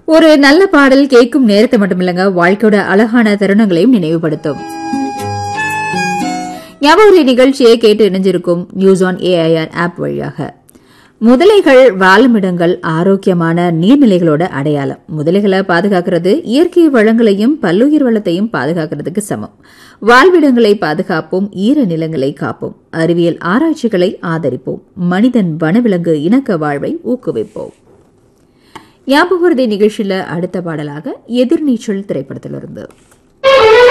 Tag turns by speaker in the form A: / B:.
A: ஒரு நல்ல பாடல் கேட்கும் நேரத்தை மட்டுமில்லங்க வாழ்க்கையோட அழகான தருணங்களையும் நினைவுபடுத்தும் ஞாபகம் நிகழ்ச்சியை கேட்டு இணைஞ்சிருக்கும் நியூஸ் ஆன் ஏஐஆர் ஆப் வழியாக முதலைகள் வாழுமிடங்கள் ஆரோக்கியமான நீர்நிலைகளோட அடையாளம் முதலைகளை பாதுகாக்கிறது இயற்கை வளங்களையும் பல்லுயிர் வளத்தையும் பாதுகாக்கிறதுக்கு சமம் வாழ்விடங்களை பாதுகாப்போம் ஈர நிலங்களை காப்போம் அறிவியல் ஆராய்ச்சிகளை ஆதரிப்போம் மனிதன் வனவிலங்கு இணக்க வாழ்வை ஊக்குவிப்போம் ஞாபகம் நிகழ்ச்சியில அடுத்த பாடலாக எதிர்நீச்சல் திரைப்படத்திலிருந்து